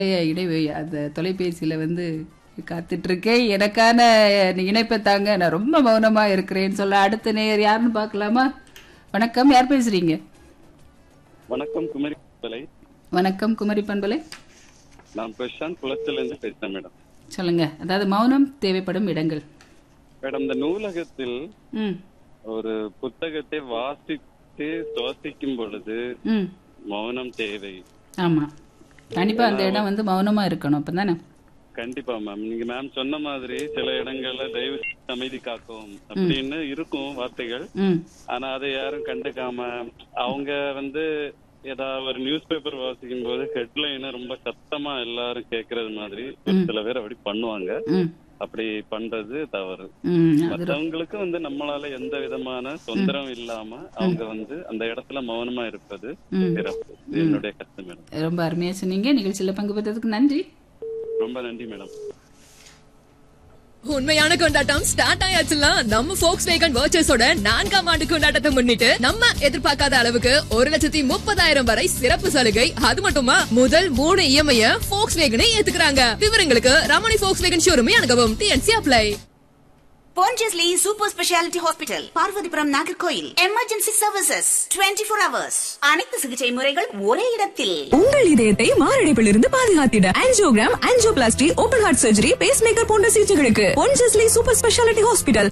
இடை அந்த தொலைபேசியில வந்து காத்துட்டு இருக்கேன் எனக்கான இணைப்பை தாங்க நான் ரொம்ப மௌனமா இருக்கிறேன்னு சொல்ல அடுத்த நேர் யாருன்னு பார்க்கலாமா வணக்கம் யார் பேசுறீங்க வணக்கம் குமரி பலை வணக்கம் குமரி பண்பலை நான் பிரசாந்த் குளத்துல இருந்து பேசுறேன் மேடம் சொல்லுங்க அதாவது மௌனம் தேவைப்படும் இடங்கள் மேடம் இந்த நூலகத்தில் ம் ஒரு புத்தகத்தை வாசித்து சுவாசிக்கும் பொழுது ம் மௌனம் தேவை ஆமா கண்டிப்பா அந்த இடம் வந்து மௌனமா இருக்கணும் அப்பதானே கண்டிப்பா மேம் நீங்க மேம் சொன்ன மாதிரி சில இடங்கள்ல தயவு செய்து அமைதி காக்கும் அப்படின்னு இருக்கும் வார்த்தைகள் ம் ஆனா அதை யாரும் கண்டுக்காம அவங்க வந்து ஏதாவது ஒரு நியூஸ் பேப்பர் வாசிக்கும் போது ஹெட்லைனை ரொம்ப சத்தமா எல்லாரும் கேக்குறது மாதிரி ஒரு சில பேர் அப்படி பண்ணுவாங்க ம் அப்படி பண்றது தவறு ம் அது மற்றவங்களுக்கு வந்து நம்மளால எந்த விதமான தொந்தரவும் இல்லாம அவங்க வந்து அந்த இடத்துல மௌனமா இருப்பது ம். சிறப்பு இது என்னுடைய கருத்து மேடம் ரொம்ப அருமையா சொன்னீங்க நிகழ்ச்சியில பங்கு பெற்றதுக்கு நன்றி ரொம்ப நன்றி மேடம் உண்மையான கொண்டாட்டம் ஸ்டார்ட் ஆயாச்சுல நம்ம ஃபோக்ஸ் வேகன் வர்ச்சஸோட நான்காம் ஆண்டு கொண்டாட்டத்தை முன்னிட்டு நம்ம எதிர்பார்க்காத அளவுக்கு ஒரு லட்சத்தி முப்பதாயிரம் வரை சிறப்பு சலுகை அது மட்டுமா முதல் மூணு இஎம்ஐ ஃபோக்ஸ் வேகனை ஏத்துக்கிறாங்க விவரங்களுக்கு ரமணி ஃபோக்ஸ் வேகன் ஷோரூமே அணுகவும் TNC apply Pondicherry Super Speciality Hospital, Parvathipuram Nagercoil emergency services 24 four hours அனைத்து சிகிச்சை முறைகள் ஒரே இடத்தில் உங்கள் இதயத்தை மாரடைப்பிலிருந்து பாதுகாத்திட angiogram angioplasty open heart surgery pacemaker போன்ற சிகிச்சைகளுக்கு பொன்ஜஸ்லி சூப்பர் ஸ்பெஷாலிட்டி ஹாஸ்பிட்டல்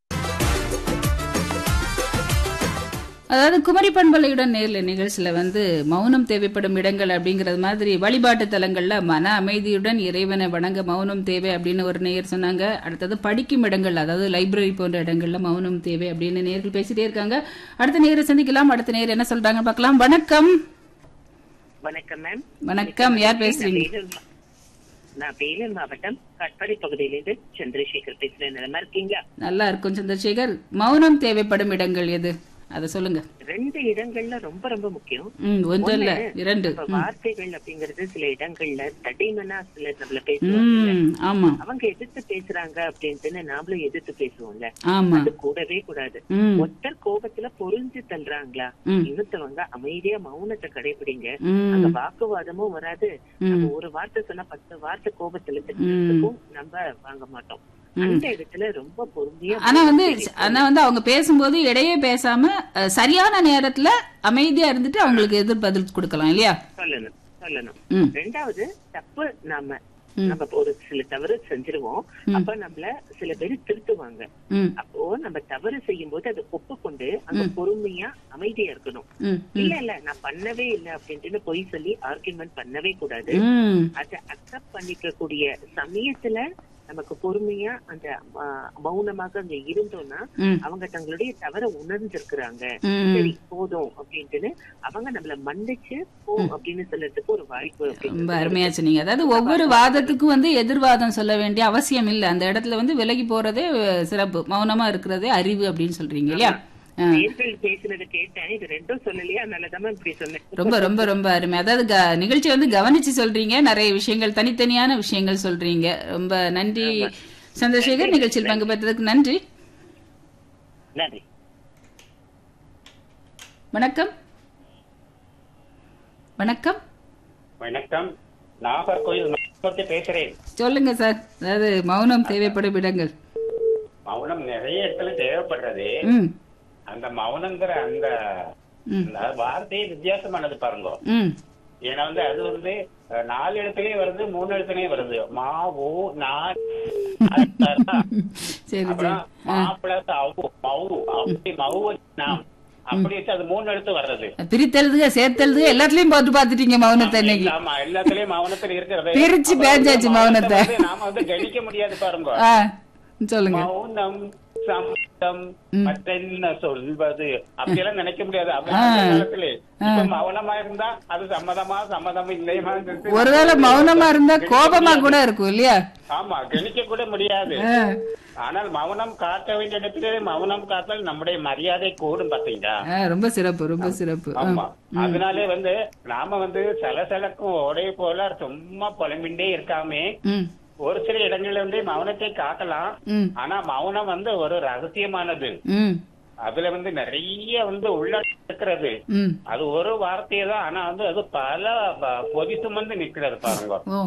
அதாவது குமரி பண்பலையுடன் நேர்ல நிகழ்ச்சியில வந்து மௌனம் தேவைப்படும் இடங்கள் அப்படிங்கறது மாதிரி வழிபாட்டு தலங்கள்ல மன அமைதியுடன் இறைவனை வணங்க மௌனம் தேவை அப்படின்னு ஒரு நேயர் சொன்னாங்க அடுத்தது படிக்கும் இடங்கள் அதாவது லைப்ரரி போன்ற இடங்கள்ல மௌனம் தேவை அப்படின்னு நேர்கள் பேசிட்டே இருக்காங்க அடுத்த நேரை சந்திக்கலாம் அடுத்த நேர் என்ன சொல்றாங்க பார்க்கலாம் வணக்கம் வணக்கம் மேம் வணக்கம் யார் பேசுறீங்க நான் வேலூர் மா- நான் வேலூர் மாவட்டம் கட்பாடி பகுதியிலிருந்து சந்திரசேகர் பேசுறேன் நல்லா இருக்கீங்களா நல்லா இருக்கும் சந்திரசேகர் மௌனம் தேவைப்படும் இடங்கள் எது அதை சொல்லுங்க ரெண்டு இடங்கள்ல ரொம்ப ரொம்ப முக்கியம் ம் ஒன்று இல்ல ஒண்ணு, இரண்டு இப்ப வார்த்தைகள் அப்படிங்கறது சில இடங்கள்ல தடிமனா சிலர் நம்மள பேசுவாங்க ம் ஆமா அவங்க எதிர்த்து பேசுறாங்க அப்படின்ட்டு நாமளும் எதிர்த்து பேசுவோம்ல ஆமா அது கூடவே கூடாது ம் ஒருத்தர் கோபத்துல பொறிஞ்சு தள்ளுறாங்களா ம். இன்னொருத்தவங்க அமைதியா மௌனத்தை கடைபிடிங்க ம் அங்க வாக்குவாதமும் வராது நம்ம ஒரு வார்த்தை சொன்னா பத்து வார்த்தை கோபத்துல திட்டுறதுக்கும் நம்ம வாங்க மாட்டோம் அந்த இடத்துல ரொம்ப பொறுமையா ஆனா வந்து ஆனா வந்து அவங்க பேசும்போது இடையே பேசாம அஹ், சரியான நேரத்துல அமைதியா இருந்துட்டு அவங்களுக்கு எதிர் பதில் கொடுக்கலாம் இல்லையா சொல்லணும் சொல்லணும் ம் ரெண்டாவது தப்பு நாம நம்ம ஒரு சில தவறு செஞ்சிருவோம் அப்ப நம்மள சில பேர் திருத்துவாங்க ம் அப்போ நம்ம தவறு செய்யும் போது அதை ஒப்புக்கொண்டு அங்க பொறுமையா அமைதியா இருக்கணும் ம் இல்ல இல்ல நான் பண்ணவே இல்ல அப்படின்ட்டு பொய் சொல்லி ஆர்குமெண்ட் பண்ணவே கூடாது ம் அதை அக்செப்ட் பண்ணிக்க கூடிய சமயத்துல நமக்கு பொறுமையா அந்த ஆ, மௌனமாக அங்க இருந்தோம்னா ம். அவங்க தங்களுடைய தவற உணர்ந்திருக்கிறாங்க ம். சரி போதும் அப்படின்ட்டு அவங்க நம்மள மன்னிச்சு போ அப்படின்னு சொல்றதுக்கு ஒரு வாய்ப்பு ரொம்ப அப்படின்னு அருமையா சொன்னீங்க அதாவது ஒவ்வொரு வாதத்துக்கும் வந்து எதிர்வாதம் சொல்ல வேண்டிய அவசியம் இல்ல அந்த இடத்துல வந்து விலகி போறதே அஹ், சிறப்பு மௌனமா இருக்கிறதே அறிவு அப்படின்னு சொல்றீங்க இல்லையா அஹ், நேர்கள் பேசுனது கேட்டேன் இது ரெண்டும் சொல்லலையா அதனாலதான் இப்படி சொன்னேன் ரொம்ப ரொம்ப ரொம்ப அருமை அதாவது க- நிகழ்ச்சி வந்து கவனிச்சு சொல்றீங்க நிறைய விஷயங்கள் தனித்தனியான விஷயங்கள் சொல்றீங்க ரொம்ப நன்றி சந்திரசேகர் நிகழ்ச்சியில் பங்கு பெற்றதுக்கு நன்றி நன்றி வணக்கம் வணக்கம் வணக்கம் நாகர்கோயில் மாவட்டத்தை பேசுறேன் சொல்லுங்க சார் அதாவது மௌனம் தேவைப்படும் இடங்கள் மௌனம் நிறைய இடத்துல தேவைப்படுறது ம் அந்த மௌனங்கிற அந்த அந்த வார்த்தையே வித்தியாசமானது பாருங்க ம் ஏன்னா வந்து அது வந்து அஹ், நாலு இடத்துலயும் வருது மூணு இடத்துலயும் வருது மா ஓ நா சரி சரி அப்புறம் மா பிளஸ் அவு மவு அப்படி மவு நாம் அப்படி வச்சு அது மூணு எழுத்து வர்றது பிரித்தெழுதுக சேர்த்தெழுதுக எல்லாத்துலயும் போட்டு பாத்துட்டீங்க மௌனத்தை இன்னைக்கு ஆமா எல்லாத்துலயும் மௌனத்துல இருக்கிறது பிரிச்சு அப்புறம் பேஞ்சாச்சு வந்து மௌனத்தை. வந்து நாம வந்து கணிக்க முடியாது பாருங்க ஆ சொல்லுங்க மௌனம் சம்மதம் மற்றென்ன சொல்வது அப்படியெல்லாம் நினைக்க முடியாது அப்ப அந்த காலத்துல இப்ப மௌனமா இருந்தா அது சம்மதமா சம்மதம் இல்லையமா ஒருவேளை மௌனமா இருந்தா கோபமா கூட இருக்கும் இல்லையா ஆமா கணிக்க கூட முடியாது ஆ, ஆனால் மௌனம் காட்ட வேண்டிய இடத்துல மௌனம் காத்தால் நம்முடைய மரியாதை கூடும் பாத்தீங்களா ஆ, ரொம்ப சிறப்பு ரொம்ப சிறப்பு ஆ. ஆமா அதனாலே வந்து நாம வந்து சலசலக்கும் ஓடை போல சும்மா புலம்பிண்டே இருக்காமே ம் ஒரு சில இடங்கள்ல வந்து மௌனத்தை காட்டலாம் ம் ஆனா மௌனம் வந்து ஒரு ரகசியமானது ம் அதுல வந்து நிறைய வந்து உள்ள இருக்கிறது ம் அது ஒரு வார்த்தையை தான் ஆனா வந்து அது பல ப- பொதி சுமந்து நிக்கிறது பாருங்க ஓ